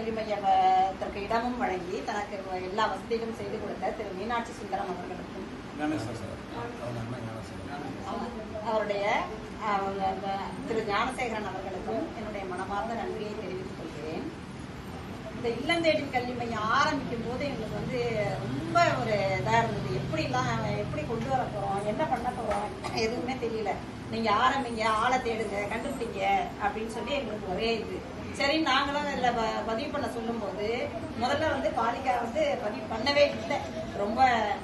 கல்வி மையத்திற்கு இடமும் வழங்கி தனக்கு எல்லா வசதிகளும் செய்து கொடுத்த திரு மீனாட்சி சுந்தரம் அவர்களுக்கும் அவருடைய அவங்க, அந்த திரு ஞானசேகரன் அவர்களுக்கும் என்னுடைய மனமார்ந்த நன்றியை தெரிவித்துக் கொள்கிறேன் இந்த இல்லந்தேடி கல்வி மையம் ஆரம்பிக்கும் போது எங்களுக்கு வந்து ரொம்ப ஒரு இதா இருந்தது எப்படிலாம் எப்படி கொண்டு வர போறோம் என்ன பண்ண போறோம் எதுவுமே தெரியல நீங்க ஆரம்பிங்க ஆளை தேடுங்க கண்டுபிடிங்க அப்படின்னு சொல்லி எங்களுக்கு ஒரே இது சரி நாங்களும் இதுல ப- பதிவு பண்ண சொல்லும்போது முதல்ல வந்து பாலிகா வந்து பதிவு பண்ணவே இல்லை ரொம்ப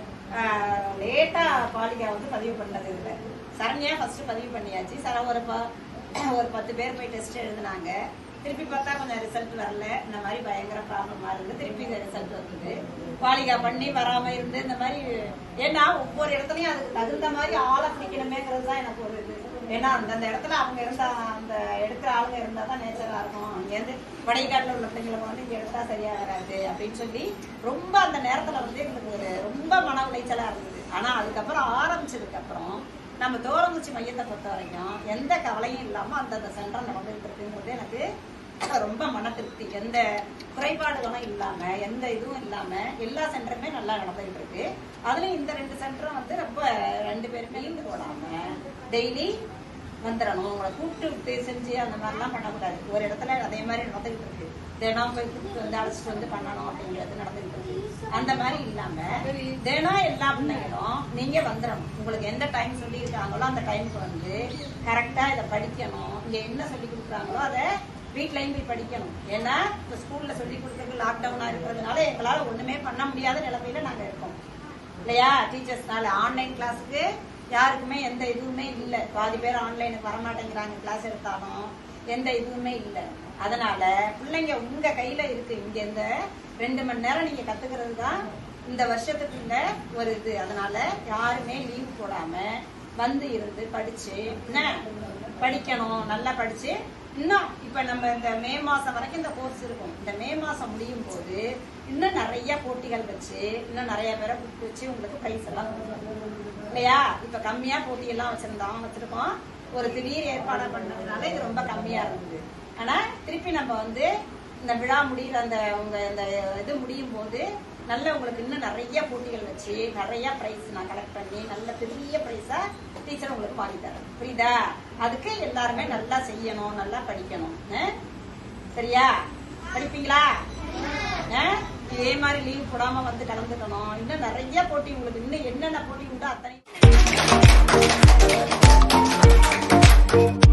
லேட்டா பாலிகா வந்து பதிவு பண்ணது இல்லை சரண்யா ஃபர்ஸ்ட் பதிவு பண்ணியாச்சு சர ஒரு ப- ஒரு பத்து பேர் போய் டெஸ்ட் எழுதுனாங்க திருப்பி பார்த்தா கொஞ்சம் ரிசல்ட் வரல இந்த மாதிரி பயங்கர ப்ராப்ளமா இருந்து திருப்பி இந்த ரிசல்ட் வந்தது பாலிகா பண்ணி வராம இருந்து இந்த மாதிரி ஏன்னா ஒவ்வொரு இடத்துலயும் அதுக்கு தகுந்த மாதிரி ஆளை பிடிக்கணுமேங்கிறது தான் எனக்கு ஒரு இது ஏன்னா அந்தந்த இடத்துல அவங்க இருந்தா அந்த எடுக்கிற ஆளுங்க இருந்தா தான் நேச்சரா இருக்கும் அங்கேருந்து வடைக்காட்டில் உள்ள பிள்ளைங்களை வந்து இங்க எடுத்தா சரியா வராது அப்படின்னு சொல்லி ரொம்ப அந்த நேரத்துல வந்து எங்களுக்கு ஒரு ரொம்ப மன உளைச்சலா இருந்தது ஆனா அதுக்கப்புறம் ஆரம்பிச்சதுக்கு அப்புறம் நம்ம தோரங்குச்சி மையத்தை பொறுத்த வரைக்கும் எந்த கவலையும் இல்லாம அந்தந்த சென்டர் நடந்துட்டு இருக்குங்கிறது எனக்கு ரொம்ப மன திருப்தி எந்த குறைபாடுகளும் இல்லாம எந்த இதுவும் இல்லாம எல்லா சென்டருமே நல்லா நடந்துகிட்டு இருக்கு அதுலயும் இந்த ரெண்டு சென்டரும் வந்து ரொம்ப ரெண்டு பேருமே லீவு போடாம டெய்லி வந்துடணும் உங்களை கூப்பிட்டு விட்டு செஞ்சு அந்த மாதிரிலாம் பண்ணக்கூடாது ஒரு இடத்துல அதே மாதிரி நடந்துகிட்டு இருக்கு தினம் போய் கூப்பிட்டு வந்து அழைச்சிட்டு வந்து பண்ணணும் அப்படிங்கிறது நடந்துகிட்டு இருக்கு அந்த மாதிரி இல்லாம தினம் எல்லா பிள்ளைங்களும் நீங்க வந்துடணும் உங்களுக்கு எந்த டைம் சொல்லியிருக்காங்களோ அந்த டைமுக்கு வந்து கரெக்டா இதை படிக்கணும் இங்க என்ன சொல்லி கொடுக்குறாங்களோ அதை வீட்லயும் போய் படிக்கணும் ஏன்னா இப்ப ஸ்கூல்ல சொல்லி கொடுக்கறது லாக்டவுனா இருக்கிறதுனால எங்களால ஒண்ணுமே பண்ண முடியாத நிலைமையில நாங்க இருக்கோம் இல்லையா டீச்சர்ஸ்னால ஆன்லைன் கிளாஸுக்கு யாருக்குமே எந்த இதுவுமே இல்லை பாதி பேர் ஆன்லைனுக்கு வரமாட்டேங்கிறாங்க கிளாஸ் எடுத்தாலும் எந்த இதுவுமே இல்லை அதனால பிள்ளைங்க உங்க கையில இருக்கு இங்க இந்த ரெண்டு மணி நேரம் நீங்க கத்துக்கிறது தான் இந்த வருஷத்துக்குள்ள ஒரு இது அதனால யாருமே லீவ் போடாம வந்து இருந்து படிச்சு என்ன படிக்கணும் நல்லா படிச்சு இன்னும் இப்ப நம்ம இந்த மே மாசம் வரைக்கும் இந்த கோர்ஸ் இருக்கும் இந்த மே மாசம் முடியும் போது இன்னும் நிறைய போட்டிகள் வச்சு இன்னும் நிறைய பேரை கூப்பிட்டு வச்சு உங்களுக்கு பிரைஸ் எல்லாம் கொடுக்கணும். இல்லையா இப்ப கம்மியா போட்டி எல்லாம் வச்சிருந்தோம் வச்சிருக்கோம் ஒரு திடீர் ஏற்பாடா பண்ணதுனால இது ரொம்ப கம்மியா இருந்தது ஆனா திருப்பி நம்ம வந்து இந்த விழா முடிகிற அந்த உங்க இந்த இது முடியும் போது நல்ல உங்களுக்கு இன்னும் நிறைய போட்டிகள் வச்சு நிறைய பிரைஸ் நான் கலெக்ட் பண்ணி நல்ல பெரிய பிரைஸா டீச்சர் உங்களுக்கு வாங்கி தரேன் புரியுதா அதுக்கு எல்லாருமே நல்லா செய்யணும் நல்லா படிக்கணும் ஆ? சரியா படிப்பீங்களா ஆ? இதே மாதிரி லீவ் போடாம வந்து கலந்துக்கணும் இன்னும் நிறைய போட்டி உங்களுக்கு இன்னும் என்னென்ன போட்டி உண்டோ அத்தனை